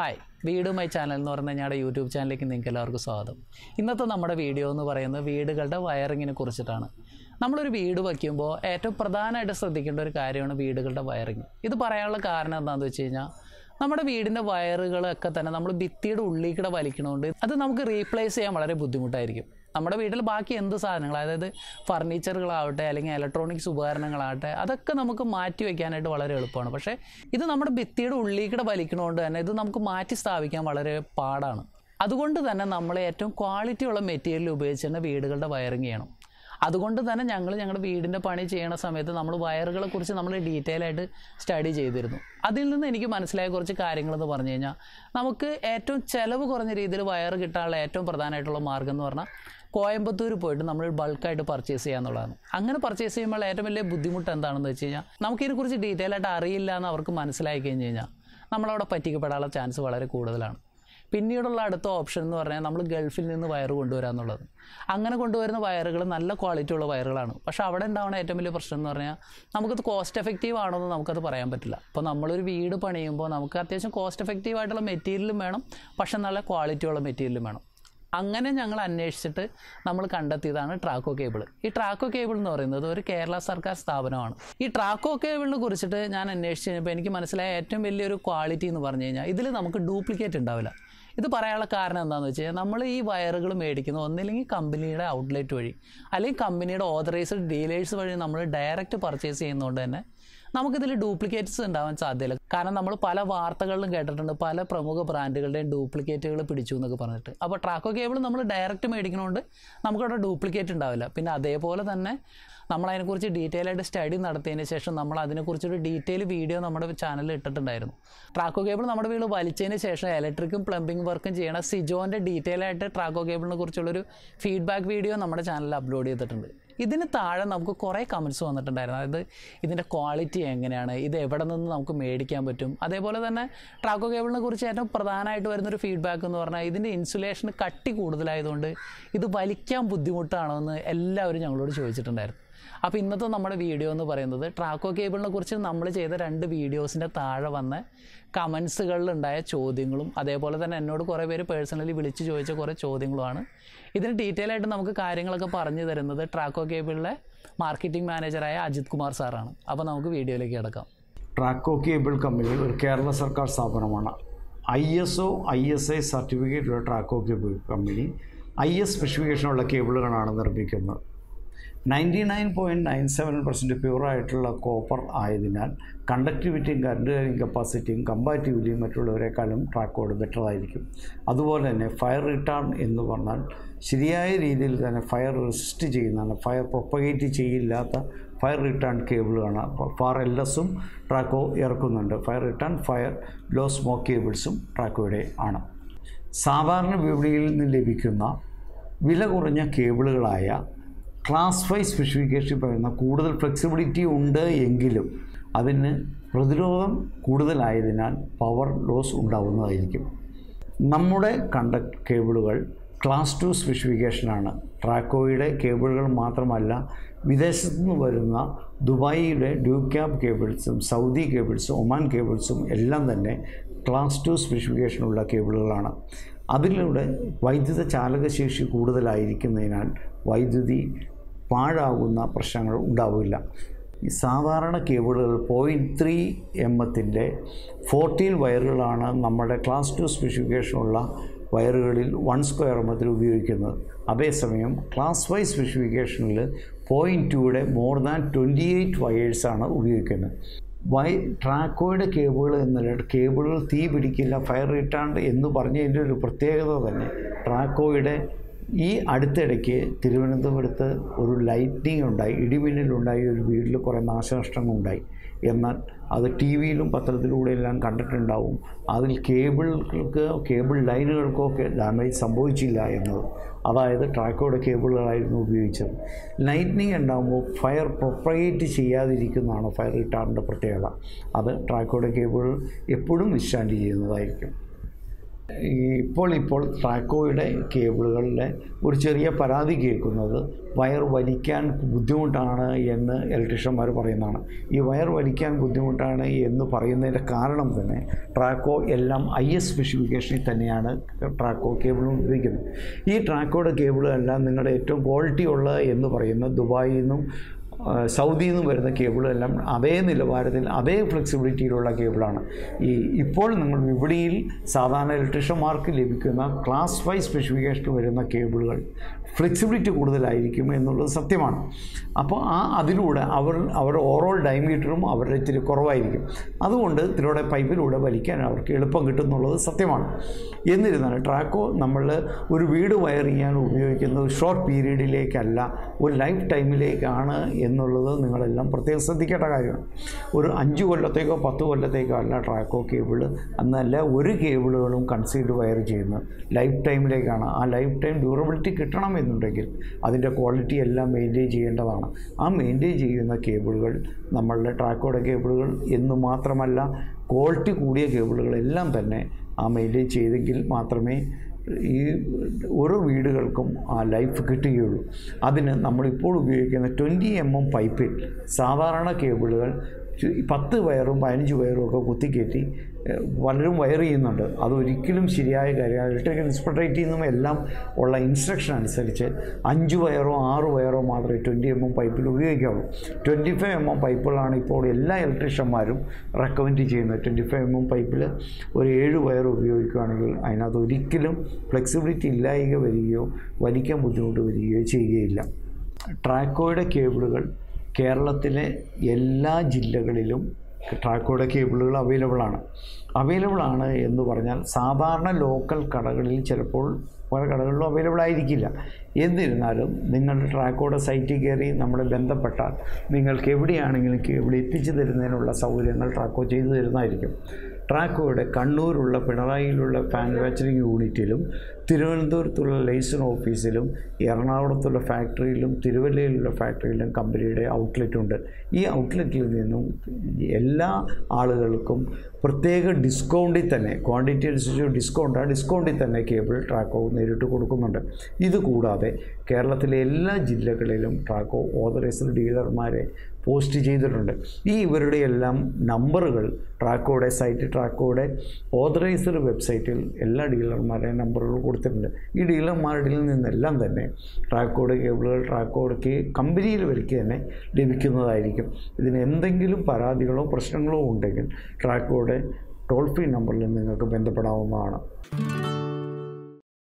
hi വീട് my channel എന്ന് പറയുന്ന ഞങ്ങളുടെ യൂട്യൂബ് ചാനലിലേക്ക് നിങ്ങൾക്ക് എല്ലാവർക്കും സ്വാഗതം ഇന്നത്തെ നമ്മുടെ വീഡിയോ എന്ന് പറയുന്നത് വീടുകളുടെ വയറിങ്ങിനെ കുറിച്ചിട്ടാണ് നമ്മളൊരു വീട് വയ്ക്കുമ്പോൾ ഏറ്റവും പ്രധാനമായിട്ട് ശ്രദ്ധിക്കേണ്ട ഒരു കാര്യമാണ് വീടുകളുടെ വയറിങ് ഇത് പറയാനുള്ള കാരണം എന്താണെന്ന് വെച്ച് കഴിഞ്ഞാൽ നമ്മുടെ വീടിൻ്റെ വയറുകളൊക്കെ തന്നെ നമ്മൾ ഭിത്തിയുടെ ഉള്ളിൽ കൂടെ വലിക്കണതുകൊണ്ട് അത് നമുക്ക് റീപ്ലേസ് ചെയ്യാൻ വളരെ ബുദ്ധിമുട്ടായിരിക്കും നമ്മുടെ വീട്ടിൽ ബാക്കി എന്ത് സാധനങ്ങൾ അതായത് ഫർണിച്ചറുകളാവട്ടെ അല്ലെങ്കിൽ ഇലക്ട്രോണിക്സ് ഉപകരണങ്ങളാവട്ടെ അതൊക്കെ നമുക്ക് മാറ്റി വയ്ക്കാനായിട്ട് വളരെ എളുപ്പമാണ് പക്ഷേ ഇത് നമ്മുടെ ഭിത്തിയുടെ ഉള്ളിൽ കൂടെ വലിക്കണതുകൊണ്ട് തന്നെ ഇത് നമുക്ക് മാറ്റി സ്ഥാപിക്കാൻ വളരെ പാടാണ് അതുകൊണ്ട് തന്നെ നമ്മൾ ഏറ്റവും ക്വാളിറ്റിയുള്ള മെറ്റീരിയൽ ഉപയോഗിച്ച് തന്നെ വീടുകളുടെ വയറിങ് ചെയ്യണം അതുകൊണ്ട് തന്നെ ഞങ്ങൾ ഞങ്ങളുടെ വീടിൻ്റെ പണി ചെയ്യണ സമയത്ത് നമ്മൾ വയറുകളെ കുറിച്ച് നമ്മൾ ഡീറ്റെയിൽ ആയിട്ട് സ്റ്റഡി ചെയ്തിരുന്നു അതിൽ നിന്ന് എനിക്ക് മനസ്സിലായ കുറച്ച് കാര്യങ്ങളെന്ന് പറഞ്ഞു കഴിഞ്ഞാൽ നമുക്ക് ഏറ്റവും ചിലവ് കുറഞ്ഞ രീതിയിൽ വയർ കിട്ടാനുള്ള ഏറ്റവും പ്രധാനമായിട്ടുള്ള മാർഗ്ഗം എന്ന് പറഞ്ഞാൽ കോയമ്പത്തൂർ പോയിട്ട് നമ്മൾ ബൾക്കായിട്ട് പർച്ചേസ് ചെയ്യുക എന്നുള്ളതാണ് അങ്ങനെ പർച്ചേസ് ചെയ്യുമ്പോൾ ഏറ്റവും വലിയ ബുദ്ധിമുട്ട് എന്താണെന്ന് വെച്ച് കഴിഞ്ഞാൽ നമുക്കിതിനെക്കുറിച്ച് ഡീറ്റെയിൽ ആയിട്ട് അറിയില്ല എന്ന് അവർക്ക് മനസ്സിലായി കഴിഞ്ഞ് കഴിഞ്ഞാൽ നമ്മളവിടെ പറ്റിക്കപ്പെടാനുള്ള ചാൻസ് വളരെ കൂടുതലാണ് പിന്നീടുള്ള അടുത്ത ഓപ്ഷൻ എന്ന് പറഞ്ഞാൽ നമ്മൾ ഗൾഫിൽ നിന്ന് വയർ കൊണ്ടുവരിക എന്നുള്ളത് അങ്ങനെ കൊണ്ടുവരുന്ന വയറുകൾ നല്ല ക്വാളിറ്റി ഉള്ള വയറുകളാണ് പക്ഷേ അവിടെ ഉണ്ടാവുന്ന ഏറ്റവും വലിയ പ്രശ്നം എന്ന് പറഞ്ഞാൽ നമുക്കത് കോസ്റ്റ് എഫക്റ്റീവ് ആണോ എന്ന് നമുക്കത് പറയാൻ പറ്റില്ല അപ്പോൾ നമ്മളൊരു വീട് പണിയുമ്പോൾ നമുക്ക് അത്യാവശ്യം കോസ്റ്റ് എഫക്റ്റീവ് ആയിട്ടുള്ള മെറ്റീരിയലും വേണം പക്ഷേ നല്ല ക്വാളിറ്റി ഉള്ള മെറ്റീരിയലും വേണം അങ്ങനെ ഞങ്ങൾ അന്വേഷിച്ചിട്ട് നമ്മൾ കണ്ടെത്തിയതാണ് ട്രാക്കോ കേബിൾ ഈ ട്രാക്കോ കേബിൾ എന്ന് പറയുന്നത് ഒരു കേരള സർക്കാർ സ്ഥാപനമാണ് ഈ ട്രാക്കോ കേബിളിനെ കുറിച്ചിട്ട് ഞാൻ അന്വേഷിച്ച് കഴിഞ്ഞപ്പോൾ എനിക്ക് മനസ്സിലായ ഏറ്റവും വലിയൊരു ക്വാളിറ്റി എന്ന് പറഞ്ഞു കഴിഞ്ഞാൽ ഇതിൽ നമുക്ക് ഡ്യൂപ്ലിക്കേറ്റ് ഉണ്ടാവില്ല ഇത് പറയാനുള്ള കാരണം എന്താണെന്ന് വെച്ച് കഴിഞ്ഞാൽ നമ്മൾ ഈ വയറുകൾ മേടിക്കുന്ന ഒന്നില്ലെങ്കിൽ കമ്പനിയുടെ ഔട്ട്ലെറ്റ് വഴി അല്ലെങ്കിൽ കമ്പനിയുടെ ഓതറൈസ്ഡ് ഡീലേഴ്സ് വഴി നമ്മൾ ഡയറക്റ്റ് പർച്ചേസ് ചെയ്യുന്നതുകൊണ്ട് തന്നെ നമുക്കിതിൽ ഡ്യൂപ്ലിക്കേറ്റ്സ് ഉണ്ടാവാൻ സാധ്യതയില്ല കാരണം നമ്മൾ പല വാർത്തകളിലും കേട്ടിട്ടുണ്ട് പല പ്രമുഖ ബ്രാൻഡുകളുടെയും ഡ്യൂപ്ലിക്കേറ്റുകൾ പിടിച്ചു എന്നൊക്കെ പറഞ്ഞിട്ട് അപ്പോൾ ട്രാക്കോ കേബിൾ നമ്മൾ ഡയറക്റ്റ് മേടിക്കണോണ്ട് നമുക്കവിടെ ഡ്യൂപ്ലിക്കേറ്റ് ഉണ്ടാവില്ല പിന്നെ അതേപോലെ തന്നെ നമ്മൾ അതിനെക്കുറിച്ച് ഡീറ്റെയിൽ ആയിട്ട് സ്റ്റഡി നടത്തിയതിന് ശേഷം നമ്മൾ അതിനെക്കുറിച്ചൊരു ഡീറ്റെയിൽ വീഡിയോ നമ്മുടെ ചാനലിൽ ഇട്ടിട്ടുണ്ടായിരുന്നു ട്രാക്കോ കേബിൾ നമ്മുടെ വീട് വലിച്ചതിന് ശേഷം ഇലക്ട്രിക്കും പ്ലംബിംഗ് വർക്കും ചെയ്യണ സിജോൻ്റെ ഡീറ്റെയിൽ ആയിട്ട് ട്രാക്കോ കേബിളിനെ കുറിച്ചുള്ളൊരു ഫീഡ്ബാക്ക് വീഡിയോ നമ്മുടെ ചാനലിൽ അപ്ലോഡ് ചെയ്തിട്ടുണ്ട് ഇതിന് താഴെ നമുക്ക് കുറേ കമൻറ്റ്സ് വന്നിട്ടുണ്ടായിരുന്നു അതായത് ഇതിൻ്റെ ക്വാളിറ്റി എങ്ങനെയാണ് ഇത് എവിടെ നിന്ന് നമുക്ക് മേടിക്കാൻ പറ്റും അതേപോലെ തന്നെ ട്രാക്കോ കേബിളിനെ കുറിച്ച് ഏറ്റവും പ്രധാനമായിട്ട് വരുന്നൊരു ഫീഡ്ബാക്ക് എന്ന് പറഞ്ഞാൽ ഇതിൻ്റെ ഇൻസുലേഷൻ കട്ടി കൂടുതലായതുകൊണ്ട് ഇത് വലിക്കാൻ ബുദ്ധിമുട്ടാണോ എന്ന് എല്ലാവരും ഞങ്ങളോട് ചോദിച്ചിട്ടുണ്ടായിരുന്നു അപ്പോൾ ഇന്നത്തെ നമ്മുടെ വീഡിയോ എന്ന് പറയുന്നത് ട്രാക്കോ കേബിളിനെ കുറിച്ച് നമ്മൾ ചെയ്ത രണ്ട് വീഡിയോസിൻ്റെ താഴെ വന്ന കമൻസുകളിലുണ്ടായ ചോദ്യങ്ങളും അതേപോലെ തന്നെ എന്നോട് കുറേ പേര് പേഴ്സണലി വിളിച്ച് ചോദിച്ച കുറേ ചോദ്യങ്ങളുമാണ് ഇതിന് ഡീറ്റെയിൽ ആയിട്ട് നമുക്ക് കാര്യങ്ങളൊക്കെ പറഞ്ഞു തരുന്നത് ട്രാക്കോ കേബിളിലെ മാർക്കറ്റിംഗ് മാനേജറായ അജിത് കുമാർ സാറാണ് അപ്പോൾ നമുക്ക് വീഡിയോയിലേക്ക് കിടക്കാം ട്രാക്കോ കേബിൾ കമ്പനി ഒരു കേരള സർക്കാർ സ്ഥാപനമാണ് I S O I S I സർട്ടിഫിക്കറ്റുള്ള Traco cable company I S സ്പെസിഫിക്കേഷനുള്ള കേബിളുകളാണ് നിർമ്മിക്കുന്നത് ninety nine point nine seven percent പ്യുവറായിട്ടുള്ള കോപ്പർ ആയതിനാൽ കണ്ടക്ടിവിറ്റിയും കറണ്ട് കാരിങ് കപ്പാസിറ്റിയും കമ്പാറ്റിവിറ്റിയും മറ്റുള്ളവരെക്കാളും ട്രാക്കോട് ബെറ്റർ ആയിരിക്കും അതുപോലെ തന്നെ ഫയർ റിട്ടേൺ എന്ന് പറഞ്ഞാൽ ശരിയായ രീതിയിൽ തന്നെ ഫയർ റെസിസ്റ്റ് ചെയ്യുന്നതാണ് ഫയർ പ്രൊപ്പഗേറ്റ് ചെയ്യില്ലാത്ത ഫയർ റിട്ടേൺ കേബിളാണ് ഫാർ എൽ എസും ട്രാക്കോ ഇറക്കുന്നുണ്ട് fire retardant fire low smoke കേബിൾസും ട്രാക്കോയുടെ ആണ് സാധാരണ വിപണിയിൽ നിന്ന് ലഭിക്കുന്ന വില കുറഞ്ഞ കേബിളുകളായ ക്ലാസ് ഫൈവ് സ്പെസിഫിക്കേഷൻ പറയുന്ന കൂടുതൽ ഫ്ലെക്സിബിലിറ്റി ഉണ്ട് എങ്കിലും അതിന് പ്രതിരോധം കൂടുതലായതിനാൽ പവർ ലോസ് ഉണ്ടാവുന്നതായിരിക്കും നമ്മുടെ കണ്ടക്ട് കേബിളുകൾ ക്ലാസ് ടു സ്പെസിഫിക്കേഷനാണ് ട്രാക്കോയുടെ കേബിളുകൾ മാത്രമല്ല വിദേശത്തു നിന്ന് വരുന്ന ദുബായിയുടെ ഡ്യൂക്യാബ് കേബിൾസും സൗദി കേബിൾസും ഒമാൻ കേബിൾസും എല്ലാം തന്നെ ക്ലാസ് ടു സ്പെസിഫിക്കേഷനുള്ള കേബിളുകളാണ് അതിലൂടെ വൈദ്യുത ചാലകശേഷി കൂടുതലായിരിക്കുന്നതിനാൽ വൈദ്യുതി പാഴാകുന്ന പ്രശ്നങ്ങൾ ഉണ്ടാവില്ല ഈ സാധാരണ കേബിളുകൾ പോയിൻറ്റ് ത്രീ എം എത്തിൻ്റെ ഫോർട്ടീൻ വയറുകളാണ് നമ്മുടെ ക്ലാസ് ടു സ്പെസിഫിക്കേഷനുള്ള വയറുകളിൽ വൺ സ്ക്വയർ എമ്മത്തിൽ ഉപയോഗിക്കുന്നത് അതേസമയം ക്ലാസ് ഫൈവ് സ്പെസിഫിക്കേഷനിൽ പോയിൻറ്റ് ടുയുടെ മോർ ദാൻ ട്വൻറ്റി എയ്റ്റ് വയേഴ്സാണ് ഉപയോഗിക്കുന്നത് വൈ ട്രാക്കോയുടെ കേബിൾ എന്നല്ല കേബിളുകൾ തീ പിടിക്കില്ല ഫയർ റിട്ടേൺ എന്ന് പറഞ്ഞതിൻ്റെ ഒരു പ്രത്യേകത തന്നെ ട്രാക്കോയുടെ ഈ അടുത്തിടയ്ക്ക് തിരുവനന്തപുരത്ത് ഒരു ലൈറ്റിംഗ് ഉണ്ടായി ഇടിമിന്നലുണ്ടായി ഒരു വീട്ടിൽ കുറേ നാശനഷ്ടങ്ങളുണ്ടായി എന്നാൽ അത് ടി വിയിലും പത്രത്തിലൂടെ എല്ലാം കണ്ടിട്ടുണ്ടാവും അതിൽ കേബിളുകൾക്ക് കേബിൾ ലൈനുകൾക്കോ ഒക്കെ ഡാമേജ് സംഭവിച്ചില്ല എന്നത് അതായത് ട്രാക്കോയുടെ കേബിളുകളായിരുന്നു ഉപയോഗിച്ചത് ലൈറ്റ്നിങ് ഉണ്ടാകുമ്പോൾ ഫയർ പ്രൊപ്പറേറ്റ് ചെയ്യാതിരിക്കുന്നതാണ് ഫയർ റിട്ടാറിൻ്റെ പ്രത്യേകത അത് ട്രാക്കോയുടെ കേബിൾ എപ്പോഴും വിസ്റ്റാൻഡ് ചെയ്യുന്നതായിരിക്കും ഈ ഇപ്പോൾ ഇപ്പോൾ ട്രാക്കോയുടെ കേബിളുകളുടെ ഒരു ചെറിയ പരാതി കേൾക്കുന്നത് വയർ വലിക്കാൻ ബുദ്ധിമുട്ടാണ് എന്ന് ഇലക്ട്രീഷ്യന്മാർ പറയുന്നതാണ് ഈ വയർ വലിക്കാൻ ബുദ്ധിമുട്ടാണ് എന്ന് പറയുന്നതിൻ്റെ കാരണം തന്നെ ട്രാക്കോ എല്ലാം ഐ എസ് സ്പെസിഫിക്കേഷനിൽ തന്നെയാണ് ട്രാക്കോ കേബിൾ ഉപയോഗിക്കുന്നത് ഈ ട്രാക്കോയുടെ കേബിളെല്ലാം നിങ്ങളുടെ ഏറ്റവും ക്വാളിറ്റി ഉള്ള എന്ന് പറയുന്ന ദുബായിൽ നിന്നും ആ, സൗദിയിൽ നിന്നും വരുന്ന കേബിളെല്ലാം അതേ നിലവാരത്തിൽ അതേ ഫ്ലെക്സിബിലിറ്റിയിലുള്ള കേബിളാണ് ഈ ഇപ്പോൾ നിങ്ങൾ വിപണിയിൽ സാധാരണ ഇലക്ട്രീഷ്യന്മാർക്ക് ലഭിക്കുന്ന ക്ലാസ് ഫൈവ് സ്പെസിഫിക്കേഷൻ വരുന്ന കേബിളുകൾ ഫ്ലെക്സിബിലിറ്റി കൂടുതലായിരിക്കും എന്നുള്ളത് സത്യമാണ് അപ്പോൾ ആ അതിലൂടെ അവർ അവരുടെ ഓവറോൾ ഡയമീറ്ററും അവരുടെ ഇത്തിരി കുറവായിരിക്കും അതുകൊണ്ട് ഇതിലൂടെ പൈപ്പിലൂടെ വലിക്കാൻ അവർക്ക് എളുപ്പം കിട്ടും എന്നുള്ളത് സത്യമാണ് എന്നിരുന്നാലും ട്രാക്കോ നമ്മൾ ഒരു വീട് വയർ ചെയ്യാൻ ഉപയോഗിക്കുന്ന ഒരു ഷോർട്ട് പീരീഡിലേക്കല്ല ഒരു ലൈഫ് ടൈമിലേക്കാണ് എന്നുള്ളത് നിങ്ങളെല്ലാം പ്രത്യേകം ശ്രദ്ധിക്കേണ്ട കാര്യമാണ് ഒരു അഞ്ച് കൊല്ലത്തേക്കോ പത്ത് കൊല്ലത്തേക്കോ അല്ല ട്രാക്കോ കേബിൾ എന്നല്ല ഒരു കേബിളുകളും കൺസീൽഡ് വയർ ചെയ്യുന്നത് ലൈഫ് ടൈമിലേക്കാണ് ആ ലൈഫ് ടൈം ഡ്യൂറബിലിറ്റി കിട്ടണമെന്നുണ്ടെങ്കിൽ അതിൻ്റെ ക്വാളിറ്റി എല്ലാം മെയിൻറ്റെയിൻ ചെയ്യേണ്ടതാണ് ആ മെയിൻറ്റെയിൻ ചെയ്യുന്ന കേബിളുകൾ നമ്മളുടെ ട്രാക്കോയുടെ കേബിളുകൾ എന്ന് മാത്രമല്ല ക്വാളിറ്റി കൂടിയ കേബിളുകളെല്ലാം തന്നെ ആ മെയിൻറ്റെയിൻ ചെയ്തെങ്കിൽ മാത്രമേ ഈ ഓരോ വീടുകൾക്കും ആ ലൈഫ് കിട്ടുകയുള്ളൂ അതിന് നമ്മളിപ്പോൾ ഉപയോഗിക്കുന്ന ട്വൻറ്റി എം എം പൈപ്പിൽ സാധാരണ കേബിളുകൾ ചു- പത്ത് വയറും പതിനഞ്ച് വയറും ഒക്കെ കുത്തിക്കയറ്റി ഏഹ്, പലരും വയർ ചെയ്യുന്നുണ്ട് അതൊരിക്കലും ശരിയായ കാര്യമാണ് ഇലക്ട്രിക്കൽ ഇൻസ്പെക്ടറേറ്റിൽ നിന്നും എല്ലാം ഉള്ള ഇൻസ്ട്രക്ഷൻ അനുസരിച്ച് അഞ്ച് വയറോ ആറ് വയറോ മാത്രമേ ട്വൻറ്റി എം എം പൈപ്പിൽ ഉപയോഗിക്കാവൂ ട്വൻറ്റി ഫൈവ് എം എം പൈപ്പുകളാണ് ഇപ്പോൾ എല്ലാ ഇലക്ട്രീഷ്യന്മാരും റെക്കമെൻഡ് ചെയ്യുന്നത് ട്വൻറ്റി ഫൈവ് എം എം പൈപ്പിൽ ഒരു ഏഴ് വയർ ഉപയോഗിക്കുകയാണെങ്കിൽ അതിനകത്ത് ഒരിക്കലും ഫ്ലെക്സിബിലിറ്റി ഇല്ലായ്ക വരികയോ വലിക്കാൻ ബുദ്ധിമുട്ട് വരികയോ ചെയ്യുകയില്ല ട്രാക്കോയുടെ കേബിളുകൾ കേരളത്തിലെ എല്ലാ ജില്ലകളിലും ട്രാക്കോയുടെ കേബിളുകൾ അവൈലബിൾ ആണ് അവൈലബിൾ ആണ് എന്ന് പറഞ്ഞാൽ സാധാരണ ലോക്കൽ കടകളിൽ ചിലപ്പോൾ പല കടകളിലും അവൈലബിൾ ആയിരിക്കില്ല എന്നിരുന്നാലും നിങ്ങളുടെ ട്രാക്കോയുടെ സൈറ്റിൽ കയറി നമ്മളെ ബന്ധപ്പെട്ടാൽ നിങ്ങൾക്ക് എവിടെയാണെങ്കിലും കേബിൾ എത്തിച്ചു തരുന്നതിനുള്ള സൗകര്യങ്ങൾ ട്രാക്കോ ചെയ്തു തരുന്നതായിരിക്കും ട്രാക്കോയുടെ കണ്ണൂരുള്ള പിണറായിയിലുള്ള മാനുഫാക്ചറിങ് യൂണിറ്റിലും തിരുവനന്തപുരത്തുള്ള ലൈസൺ ഓഫീസിലും എറണാകുളത്തുള്ള ഫാക്ടറിയിലും തിരുവല്ലയിലുള്ള ഫാക്ടറിയിലും കമ്പനിയുടെ ഔട്ട്ലെറ്റ് ഉണ്ട് ഈ ഔട്ട്ലെറ്റിൽ നിന്നും എല്ലാ ആളുകൾക്കും പ്രത്യേക ഡിസ്കൗണ്ടിൽ തന്നെ ക്വാണ്ടിറ്റി അനുസരിച്ച് ഡിസ്കൗണ്ട് ആ ഡിസ്കൗണ്ടിൽ തന്നെ കേബിൾ ട്രാക്കോ നേരിട്ട് കൊടുക്കുന്നുണ്ട് ഇത് കൂടാതെ കേരളത്തിലെ എല്ലാ ജില്ലകളിലും ട്രാക്കോ ഓതറൈസ്ഡ് ഡീലർമാരെ പോസ്റ്റ് ചെയ്തിട്ടുണ്ട് ഈ ഇവരുടെ എല്ലാം നമ്പറുകൾ ട്രാക്കോയുടെ സൈറ്റ് ട്രാക്കോയുടെ ഓതറൈസ്ഡ് വെബ്സൈറ്റിൽ എല്ലാ ഡീലർമാരുടെയും നമ്പറുകൾ കൊടുത്തിട്ടുണ്ട് ഈ ഡീലർമാരുടെ നിന്നെല്ലാം തന്നെ ട്രാക്കോയുടെ കേബിളുകൾ ട്രാക്കോയുടെ കമ്പനിയിൽ വരയ്ക്ക് തന്നെ ലഭിക്കുന്നതായിരിക്കും ഇതിന് എന്തെങ്കിലും പരാതികളോ പ്രശ്നങ്ങളോ ഉണ്ടെങ്കിൽ ട്രാക്കോയുടെ ടോൾ ഫ്രീ നമ്പറിൽ നിങ്ങൾക്ക് ബന്ധപ്പെടാവുന്നതാണ്